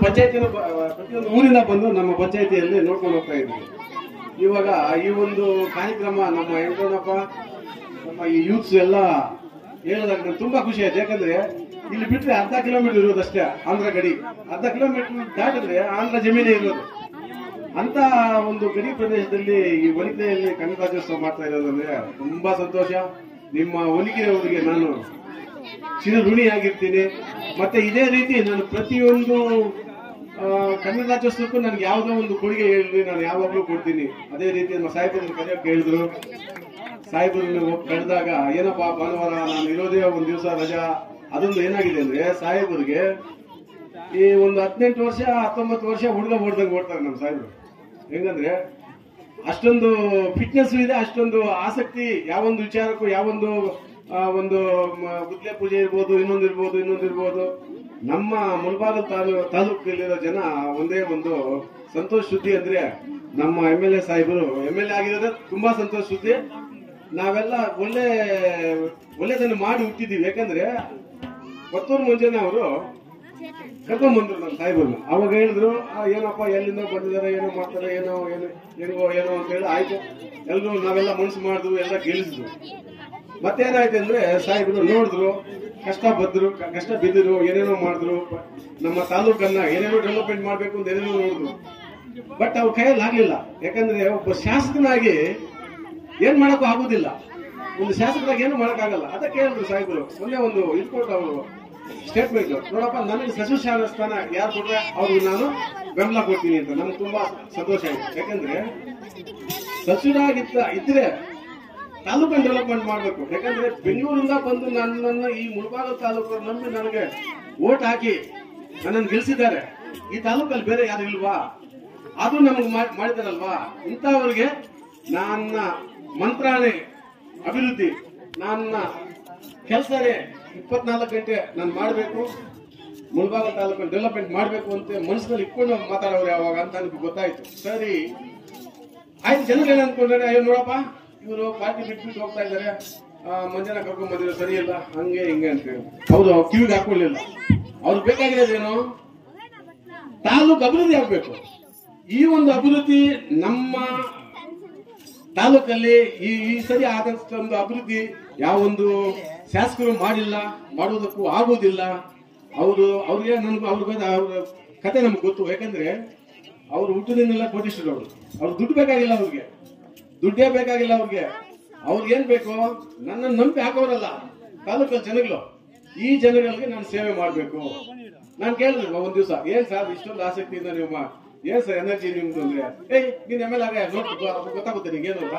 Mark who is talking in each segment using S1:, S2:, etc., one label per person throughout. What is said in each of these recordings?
S1: ಪಂಚಾಯತಿನ ಪ್ರತಿಯೊಂದು ಊರಿಂದ ಬಂದು ನಮ್ಮ ಪಂಚಾಯತಿಯಲ್ಲಿ ನೋಡ್ಕೊಂಡು ಹೋಗ್ತಾ ಇದ್ವಿ ಇವಾಗ ಈ ಒಂದು ಕಾರ್ಯಕ್ರಮ ನಮ್ಮ ವೆಂಕಣ್ಣಪ್ಪ ನಮ್ಮ ಈ ಯೂತ್ಸ್ ಎಲ್ಲ ಹೇಳಿದಾಗ ನಂಗೆ ತುಂಬಾ ಖುಷಿ ಆಯ್ತು ಯಾಕಂದ್ರೆ ಇಲ್ಲಿ ಬಿಟ್ರೆ ಅರ್ಧ ಕಿಲೋಮೀಟರ್ ಇರೋದಷ್ಟೇ ಆಂಧ್ರ ಗಡಿ ಅರ್ಧ ಕಿಲೋಮೀಟರ್ ದಾಟಿದ್ರೆ ಆಂಧ್ರ ಜಮೀನೇ ಇರೋದು ಅಂತ ಒಂದು ಗಡಿ ಪ್ರದೇಶದಲ್ಲಿ ಈ ಒಲಿಕೆಯಲ್ಲಿ ಕನ್ನಡ ರಾಜ್ಯೋತ್ಸವ ಮಾಡ್ತಾ ಇರೋದಂದ್ರೆ ತುಂಬಾ ಸಂತೋಷ ನಿಮ್ಮ ಒಲಿಕೆಯವರಿಗೆ ನಾನು ಚಿರ ಋಣಿಯಾಗಿರ್ತೀನಿ ಮತ್ತೆ ಇದೇ ರೀತಿ ನಾನು ಪ್ರತಿಯೊಂದು ಆ, ಕನ್ನಡ ರಾಜ್ಯೋತ್ಸವಕ್ಕೂ ನನಗೆ ಯಾವುದೋ ಒಂದು ಕೊಡುಗೆ ಹೇಳಿದ್ರಿ ನಾನು ಯಾವಾಗಲೂ ಕೊಡ್ತೀನಿ ಅದೇ ರೀತಿ ನಮ್ಮ ಸಾಹೇಬರನ್ನು ಕರೆಯೋಕೆ ಹೇಳಿದ್ರು ಸಾಹೇಬರನ್ನು ಹೋಗಿ ಕರೆದಾಗ ಏನಪ್ಪಾ ಭಾನುವಾರ ನಾನು ಇರೋದೇ ಒಂದು ದಿವಸ ರಜಾ ಅದೊಂದು ಏನಾಗಿದೆ ಅಂದ್ರೆ ಸಾಹೇಬರಿಗೆ ಈ ಒಂದು ಹದಿನೆಂಟು ವರ್ಷ ಹತ್ತೊಂಬತ್ತು ವರ್ಷ ಹುಡುಗ ಓಡ್ದಂಗೆ ಓಡ್ತಾರೆ ನಮ್ಮ ಸಾಹೇಬರು ಹೆಂಗಂದ್ರೆ ಅಷ್ಟೊಂದು ಫಿಟ್ನೆಸ್ ಇದೆ ಅಷ್ಟೊಂದು ಆಸಕ್ತಿ ಯಾವೊಂದು ವಿಚಾರಕ್ಕೂ ಯಾವೊಂದು ಆ, ಒಂದು ಮ- ಗುದ್ಲೆ ಪೂಜೆ ಇರ್ಬೋದು ಇನ್ನೊಂದು ಇರ್ಬೋದು ಇನ್ನೊಂದು ಇರ್ಬೋದು ನಮ್ಮ ಮುಳಬಾಗ ತಾಲೂ ತಾಲೂಕಲ್ಲಿರೋ ಜನ ಒಂದೇ ಒಂದು ಸಂತೋಷ ಸುದ್ದಿ ಅಂದ್ರೆ ನಮ್ಮ ಎಂ ಎಲ್ ಎ ಸಾಹೇಬರು ಎಂ ಎಲ್ ಎ ಆಗಿರೋದೇ ತುಂಬಾ ಸಂತೋಷ ಸುದ್ದಿ ನಾವೆಲ್ಲ ಒಳ್ಳೆ ಒಳ್ಳೆದನ್ನು ಮಾಡಿ ಹುಟ್ಟಿದೀವಿ ಯಾಕಂದ್ರೆ ಕೊತ್ತೂರು ಮುಂಜಾನೆ ಅವರು ಕರ್ಕೊಂಡ್ ಬಂದ್ರು ನಮ್ಮ ಸಾಹೇಬರನ್ನ ಅವಾಗ ಹೇಳಿದ್ರು ಆ, ಏನಪ್ಪ ಎಲ್ಲಿಂದ ಬಂದಿದ್ದಾರೆ ಏನೋ ಮಾಡ್ತಾರೆ ಏನೋ ಏನೋ ಹೆಂಗೋ ಏನೋ ಅಂತ ಹೇಳಿ ಆಯ್ತು ಎಲ್ರು ನಾವೆಲ್ಲ ಮನ್ಸು ಮಾಡಿದ್ರು ಎಲ್ಲ ಗೆಲ್ಲಿಸಿದ್ರು ಮತ್ತೇನಾಯ್ತು ಅಂದ್ರೆ ಸಾಹೇಬರು ನೋಡಿದ್ರು ಕಷ್ಟ ಬದ್ರು ಕ- ಕಷ್ಟ ಬಿದ್ದರು ಏನೇನೋ ಮಾಡಿದ್ರು ನಮ್ಮ ತಾಲೂಕನ್ನ ಏನೇನೋ ಡೆವಲಪ್ಮೆಂಟ್ ಮಾಡ್ಬೇಕು ಅಂತ ಏನೇನೋ ನೋಡಿದ್ರು ಬಟ್ ಅವ್ರ ಕೈಯಲ್ಲಿ ಆಗ್ಲಿಲ್ಲ ಯಾಕಂದ್ರೆ ಒಬ್ಬ ಶಾಸಕನಾಗಿ ಏನ್ ಮಾಡಕ್ಕೂ ಆಗುದಿಲ್ಲ ಒಂದು ಶಾಸಕರಾಗಿ ಏನು ಮಾಡಕ್ಕಾಗಲ್ಲ ಅದಕ್ಕೆ ಹೇಳಿದ್ರು ಸಾಹೇಬರು ಮೊನ್ನೆ ಒಂದು ಇಟ್ಕೊಟ್ಟು ಅವರು ಸ್ಟೇಟ್ಮೆಂಟ್ ನೋಡಪ್ಪ ನನಗೆ ಸಚಿವ ಶಾಲಾ ಸ್ಥಾನ ಯಾರು ಕೊಟ್ರೆ ಅವ್ರಿಗೆ ನಾನು ಬೆಂಬಲ ಕೊಡ್ತೀನಿ ಅಂತ ನಮ್ಗೆ ತುಂಬಾ ಸಂತೋಷ ಆಯ್ತು ಯಾಕಂದ್ರೆ ಸಚಿವರಾಗಿದ್ದ ಇದ್ರೆ ತಾಲೂಕನ್ನು ಡೆವಲಪ್ಮೆಂಟ್ ಮಾಡಬೇಕು ಯಾಕಂದ್ರೆ ಬೆಂಗಳೂರಿಂದ ಬಂದು ನನ್ನನ್ನು ಈ ಮುಳಬಾಗ ತಾಲೂಕು ನಂಬಿ ನನಗೆ ಓಟ್ ಹಾಕಿ ನನ್ನನ್ನು ಗೆಲ್ಸಿದ್ದಾರೆ ಈ ತಾಲೂಕಲ್ಲಿ ಬೇರೆ ಯಾರು ಇಲ್ವಾ ಅದು ನಮಗೆ ಮಾಡಿದಾರಲ್ವಾ ಇಂಥವ್ರಿಗೆ ನನ್ನ ಮಂತ್ರಾಣೆ ಅಭಿವೃದ್ಧಿ ನನ್ನ ಕೆಲಸನೇ ಇಪ್ಪತ್ನಾಲ್ಕು ಗಂಟೆ ನಾನು ಮಾಡಬೇಕು ಮುಳಬಾಗ ತಾಲೂಕನ್ನು ಡೆವಲಪ್ಮೆಂಟ್ ಮಾಡಬೇಕು ಅಂತ ಮನಸ್ಸಿನಲ್ಲಿ ಇಟ್ಕೊಂಡು ಮಾತಾಡೋರು ಯಾವಾಗ ಅಂತ ನನಗೆ ಗೊತ್ತಾಯ್ತು ಸರಿ ಆಯ್ತು ಜನರು ಏನ್ ಅನ್ಕೊಂಡ್ರೆ ಅಯ್ಯೋ ನೋಡಪ್ಪ ಇವರು ಪಾರ್ಟಿ ಬಿಟ್ಬಿಟ್ಟು ಹೋಗ್ತಾ ಇದಾರೆ ಆ, ಮಂಜನ ಕರ್ಕೊಂಡ್ ಬಂದಿರೋ ಸರಿ ಇಲ್ಲ ಹಂಗೆ ಹಿಂಗೆ ಅಂತ ಹೇಳಿ ಹೌದು ಅವ್ರು ಕಿವಿಗೆ ಹಾಕೊಳ್ಳಿಲ್ಲ ಅವ್ರಿಗೆ ಬೇಕಾಗಿರೋದೇನು ತಾಲೂಕು ಅಭಿವೃದ್ಧಿ ಆಗ್ಬೇಕು ಈ ಒಂದು ಅಭಿವೃದ್ಧಿ ನಮ್ಮ ತಾಲೂಕಲ್ಲಿ ಈ ಈ ಸರಿ ಆದಷ್ಟೊಂದು ಅಭಿವೃದ್ಧಿ ಯಾವೊಂದು ಶಾಸಕರು ಮಾಡಿಲ್ಲ ಮಾಡುವುದಕ್ಕೂ ಆಗುವುದಿಲ್ಲ ಅವರು ಅವ್ರಿಗೆ ನನ್ಗೆ ಅವ್ರಿಗೆ ಅವ್ರ ಕತೆ ನಮ್ಗೆ ಗೊತ್ತು ಯಾಕಂದ್ರೆ ಅವ್ರು ಹುಟ್ಟದಿಂದೆಲ್ಲ ಕೋಟೀಶ್ವರ ಅವರು ಅವ್ರು ದುಡ್ಡು ಬೇಕಾಗಿಲ್ಲ ಅವ್ರಿಗೆ ದುಡ್ಡೇ ಬೇಕಾಗಿಲ್ಲ ಅವ್ರಿಗೆ ಅವ್ರಿಗೆ ಏನ್ ಬೇಕು ನನ್ನ ನಂಬಿ ಹಾಕೋರಲ್ಲ ತಾಲೂಕಲ್ಲಿ ಜನಗಳು ಈ ಜನಗಳಿಗೆ ನಾನು ಸೇವೆ ಮಾಡಬೇಕು ನಾನು ಕೇಳಿದ್ರು ಒಂದ್ ದಿವಸ ಏನ್ ಸರ್ ಇಷ್ಟೊಂದು ಆಸಕ್ತಿಯಿಂದ ನೀವು ಮಾ- ಏನ್ ಸರ್ ಎನರ್ಜಿ ನಿಮ್ದು ಅಂದ್ರೆ ಏಯ್ ನೀನ್ ಎಮ್ ಎಲ್ ಆಗ ನೋಡ್ ಗೊತ್ತಾಗುತ್ತೆ ನಿಂಗೆ ಏನು ಅಂತ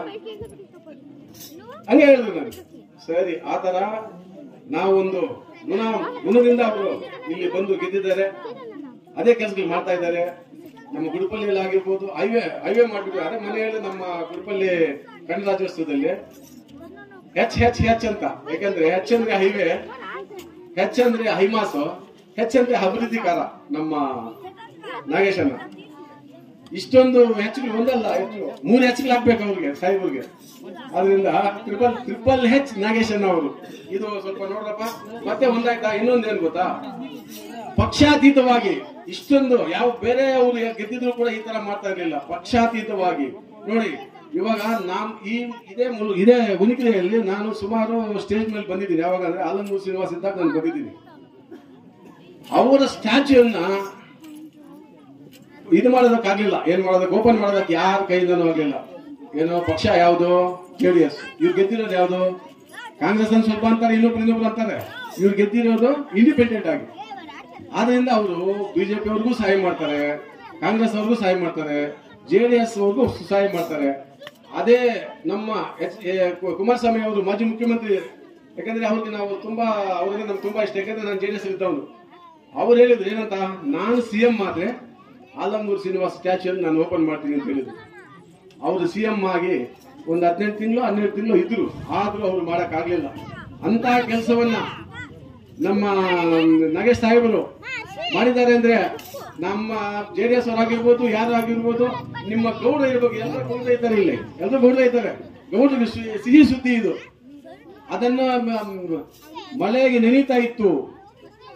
S1: ಹಂಗೆ ಹೇಳಿದ್ರು ನನಗೆ ಸರಿ ಆತರ ನಾವೊಂದು ಗುಣ ಗುಣದಿಂದ ಅವರು ಇಲ್ಲಿ ಬಂದು ಗೆದ್ದಿದ್ದಾರೆ ಅದೇ ಕೆಲಸಗಳು ಮಾಡ್ತಾ ಇದ್ದಾರೆ ನಮ್ಮ ಗುಡುಪಲ್ಲಿಯಲ್ಲಿ ಆಗಿರ್ಬೋದು ಹೈವೇ ಹೈವೇ ಮಾಡ್ಬಿಟ್ಟಿದ್ದಾರೆ ಮನೆಯಲ್ಲಿ ನಮ್ಮ ಗುಡುಪಲ್ಲಿ ಕನ್ನಡ ರಾಜ್ಯೋತ್ಸವದಲ್ಲಿ ಹೆಚ್ ಹೆಚ್ ಹೆಚ್ ಅಂತ ಯಾಕಂದ್ರೆ ಹೆಚ್ ಅಂದ್ರೆ ಹೈವೇ ಹೆಚ್ ಅಂದ್ರೆ ಹೈಮಾಸು ಹೆಚ್ ಅಂದ್ರೆ ಅಭಿವೃದ್ಧಿಕಾರ ನಮ್ಮ ನಾಗೇಶಣ್ಣ ಇಷ್ಟೊಂದು ಹೆಚ್ಚುಗಳು ಒಂದಲ್ಲ ಹೆಚ್ಚು ಮೂರು ಹೆಚ್ಚುಗಳು ಹಾಕ್ಬೇಕು ಅವ್ರಿಗೆ ಸಾಹೇಬ್ರಿಗೆ ಅದರಿಂದ ಟ್ರಿಪಲ್ ಟ್ರಿಪಲ್ ಹೆಚ್ ನಾಗೇಶಣ್ಣ ಅವರು ಇದು ಸ್ವಲ್ಪ ನೋಡ್ರಪ್ಪ ಮತ್ತೆ ಒಂದಾಯ್ತಾ ಇನ್ನೊಂದೇನು ಗೊತ್ತಾ ಪಕ್ಷಾತೀತವಾಗಿ ಇಷ್ಟೊಂದು ಯಾವ ಬೇರೆ ಅವರು ಗೆದ್ದಿದ್ರು ಕೂಡ ಈ ತರ ಮಾಡ್ತಾ ಇರ್ಲಿಲ್ಲ ಪಕ್ಷಾತೀತವಾಗಿ ನೋಡಿ ಇವಾಗ ನಾನ್ ಈ ಇದೇ ಮುಲ್- ಇದೇ ಉನಿಕೆರೆಯಲ್ಲಿ ನಾನು ಸುಮಾರು ಸ್ಟೇಜ್ ಮೇಲೆ ಬಂದಿದ್ದೀನಿ ಯಾವಾಗ ಅಂದ್ರೆ ಆಲಂಗೂರು ಶ್ರೀನಿವಾಸ್ ಇದ್ದಾಗ ನಾನು ಬಂದಿದ್ದೀನಿ ಅವರ ಸ್ಟ್ಯಾಚ್ಯೂನ್ನ ಇದು ಮಾಡೋದಕ್ಕಾಗ್ಲಿಲ್ಲ ಏನ್ ಮಾಡೋದಕ್ಕೆ ಓಪನ್ ಮಾಡೋದಕ್ಕೆ ಯಾರ ಕೈಯಿಂದನೂ ಆಗ್ಲಿಲ್ಲ ಏನೋ ಪಕ್ಷ ಯಾವುದು ಜೆಡಿಎಸ್ ಇವ್ರು ಗೆದ್ದಿರೋದು ಯಾವುದು ಕಾಂಗ್ರೆಸ್ ಅನ್ನು ಸ್ವಲ್ಪ ಅಂತಾರೆ ಇನ್ನೊಬ್ರು ಇನ್ನೊಬ್ರು ಅಂತಾರೆ ಇವ್ರು ಗೆದ್ದಿರೋದು ಇಂಡಿಪೆಂಡೆಂಟ್ ಆಗಿ ಆದ್ರಿಂದ ಅವರು ಬಿಜೆಪಿ ಅವ್ರಿಗೂ ಸಹಾಯ ಮಾಡ್ತಾರೆ ಕಾಂಗ್ರೆಸ್ ಅವ್ರಿಗೂ ಸಹಾಯ ಮಾಡ್ತಾರೆ ಜೆಡಿಎಸ್ ಅವ್ರಿಗೂ ಸಹಾಯ ಮಾಡ್ತಾರೆ ಅದೇ ನಮ್ಮ ಎಚ್ ಎ ಕುಮಾರಸ್ವಾಮಿ ಅವರು ಮಾಜಿ ಮುಖ್ಯಮಂತ್ರಿ ಯಾಕಂದ್ರೆ ಅವ್ರಿಗೆ ನಾವು ತುಂಬಾ ಅವ್ರಿಗೆ ನಮ್ಗೆ ತುಂಬಾ ಇಷ್ಟ ಯಾಕಂದ್ರೆ ನಾನು ಜೆಡಿಎಸ್ ಇದ್ದವನು ಅವ್ರು ಹೇಳಿದ್ರು ಏನಂತ ನಾನು ಸಿಎಂ ಆದ್ರೆ ಆಲಂಗೂರು ಶ್ರೀನಿವಾಸ್ ಸ್ಟ್ಯಾಚ್ಯೂ ನಾನು ಓಪನ್ ಮಾಡ್ತೀನಿ ಅಂತ ಹೇಳಿದ್ರು ಅವರು ಸಿಎಂ ಆಗಿ ಒಂದು ಹದಿನೆಂಟು ತಿಂಗಳು ಹನ್ನೆರಡು ತಿಂಗಳು ಇದ್ರು ಆದ್ರೂ ಅವ್ರು ಮಾಡಕ್ ಆಗ್ಲಿಲ್ಲ ಅಂತ ಕೆಲಸವನ್ನ ನಮ್ಮ ನಾಗೇಶ್ ಸಾಹೇಬರು ಮಾಡಿದ್ದಾರೆ ಅಂದ್ರೆ ನಮ್ಮ ಜೆ ಡಿ ಎಸ್ ಅವರಾಗಿರ್ಬೋದು ಯಾರು ಆಗಿರ್ಬೋದು ನಿಮ್ಮ ಗೌಡ ಇರ್ಬೇಕು ಎಲ್ಲರೂ ಗೌಡ ಇದ್ದಾರೆ ಇಲ್ಲಿ ಎಲ್ಲರೂ ಗೌಡ ಇದ್ದಾರೆ ಗೌಡರಿಗೆ ಸು- ಸಿಹಿ ಸುದ್ದಿ ಇದು ಅದನ್ನ ಮ- ಮಳೆಗೆ ನೆನೀತಾ ಇತ್ತು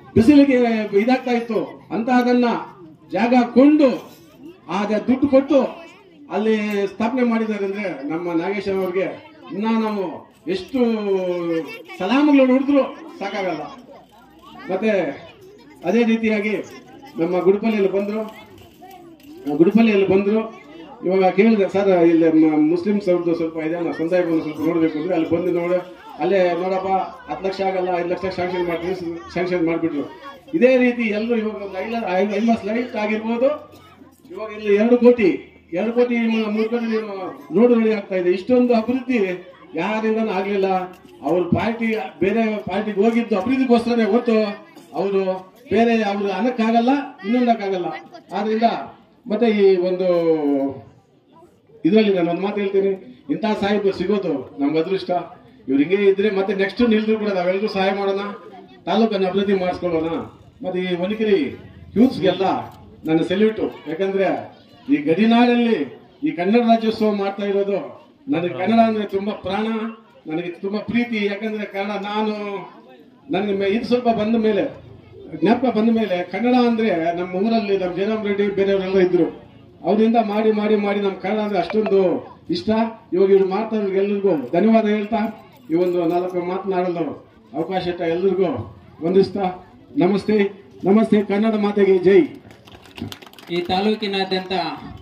S1: ಬಿಸಿಲಿಗೆ ಇದಾಗ್ತಾ ಇತ್ತು ಅಂತ ಅದನ್ನ ಜಾಗ ಕೊಂಡು ಆಗ ದುಡ್ಡು ಕೊಟ್ಟು ಅಲ್ಲಿ ಸ್ಥಾಪನೆ ಮಾಡಿದ್ದಾರೆ ಅಂದ್ರೆ ನಮ್ಮ ನಾಗೇಶ್ ಅವ್ರಿಗೆ ಇನ್ನ ನಾವು ಎಷ್ಟು ಸಲಾಮಗಳು ನೋಡಿದ್ರು ಸಾಕಾಗಲ್ಲ ಮತ್ತೆ ಅದೇ ರೀತಿಯಾಗಿ ನಮ್ಮ ಗುಡುಪಲ್ಲಿಯಲ್ಲಿ ಬಂದ್ರು ಆ ಗುಡುಪಲ್ಲಿಯಲ್ಲಿ ಬಂದ್ರು ಇವಾಗ ಕೇಳಿದೆ ಸರ್ ಇಲ್ಲಿ ಮ- ಮುಸ್ಲಿಮ್ಸ್ ಅವ್ರದ್ದು ಸ್ವಲ್ಪ ಇದೆ ನಾವು ಸಂದಾಯ ಬಂದು ಸ್ವಲ್ಪ ನೋಡ್ಬೇಕು ಅಂದ್ರೆ ಅಲ್ಲಿ ಬಂದು ನೋಡು ಅಲ್ಲೇ ನೋಡಪ್ಪ ಹತ್ತು ಲಕ್ಷ ಆಗಲ್ಲ ಐದು ಲಕ್ಷ ಶಾಂಕ್ಷನ್ ಮಾಡಿ ಶಾಂಕ್ಷನ್ ಮಾಡಿಬಿಟ್ರು ಇದೇ ರೀತಿ ಎಲ್ಲರೂ ಇವಾಗ ಒಂದು ಐಲ ಐ- ಐವತ್ತು ಲೈಟ್ ಆಗಿರ್ಬೋದು ಇವಾಗ ಇಲ್ಲಿ ಎರಡು ಕೋಟಿ ಎರಡು ಕೋಟಿ ಮ- ಮೂರು ಕೋಟಿ ರೋಡ್ ರೆಡಿ ಆಗ್ತಾ ಇದೆ ಇಷ್ಟೊಂದು ಅಭಿವೃದ್ಧಿ ಯಾರಿಂದನೂ ಆಗ್ಲಿಲ್ಲ ಅವ್ರ ಪಾರ್ಟಿ ಬೇರೆ ಪಾರ್ಟಿಗೆ ಹೋಗಿದ್ದು ಅಭಿವೃದ್ಧಿಗೋಸ್ಕರನೇ ಹೊತ್ತು ಅವರು ಬೇರೆ ಅವ್ರು ಅನ್ನಕ್ಕಾಗಲ್ಲ ಇನ್ನೊಂದಕ್ಕಾಗಲ್ಲ ಆದ್ರಿಂದ ಮತ್ತೆ ಈ ಒಂದು ಇದರಲ್ಲಿ ನಾನು ಒಂದು ಮಾತು ಹೇಳ್ತೀನಿ ಇಂಥ ಸಾಹಿತ್ಯ ಸಿಗೋದು ನಮ್ಗೆ ಅದೃಷ್ಟ ಇವ್ರು ಹಿಂಗೆ ಇದ್ರೆ ಮತ್ತೆ ನೆಕ್ಸ್ಟ್ ನಿಲ್ದ್ರು ಕೂಡ ನಾವೆಲ್ಲರೂ ಸಹಾಯ ಮಾಡೋಣ ತಾಲೂಕನ್ನು ಅಭಿವೃದ್ಧಿ ಮಾಡಿಸ್ಕೊಳ್ಳೋಣ ಮತ್ತೆ ಈ ವನಿಕರಿ ಯೂತ್ಸ್ಗೆಲ್ಲ ನನ್ನ ಸೆಲ್ಯೂಟು ಯಾಕಂದ್ರೆ ಈ ಗಡಿನಾಡಲ್ಲಿ ಈ ಕನ್ನಡ ರಾಜ್ಯೋತ್ಸವ ಮಾಡ್ತಾ ಇರೋದು ನನಗೆ ಕನ್ನಡ ಅಂದ್ರೆ ತುಂಬಾ ಪ್ರಾಣ ನನಗೆ ತುಂಬಾ ಪ್ರೀತಿ ಯಾಕಂದ್ರೆ ಕನ್ನಡ ನಾನು ನನಗೆ ಮೆ- ಇದು ಸ್ವಲ್ಪ ಬಂದ ಮೇಲೆ ಜ್ಞಾಪಕ ಬಂದ ಮೇಲೆ ಕನ್ನಡ ಅಂದ್ರೆ ನಮ್ಮ ಊರಲ್ಲಿ ನಮ್ಮ ಜಯರಾಮ್ ರೆಡ್ಡಿ ಬೇರೆಯವರೆಲ್ಲ ಇದ್ರು ಅವರಿಂದ ಮಾಡಿ ಮಾಡಿ ಮಾಡಿ ನಮ್ಮ ಕನ್ನಡ ಅಂದ್ರೆ ಅಷ್ಟೊಂದು ಇಷ್ಟ ಇವಾಗ ಇವ್ರು ಮಾಡ್ತಾ ಎಲ್ಲರಿಗೂ ಧನ್ಯವಾದ ಹೇಳ್ತಾ ಈ ಒಂದು ನಾಲ್ಕು ಮಾತನಾಡಲು ಅವಕಾಶ ಇಟ್ಟ ಎಲ್ಲರಿಗೂ ವಂದಿಸ್ತಾ ನಮಸ್ತೆ ನಮಸ್ತೆ ಕನ್ನಡ ಮಾತೆಗೆ ಜೈ
S2: ಈ ತಾಲೂಕಿನಾದ್ಯಂತ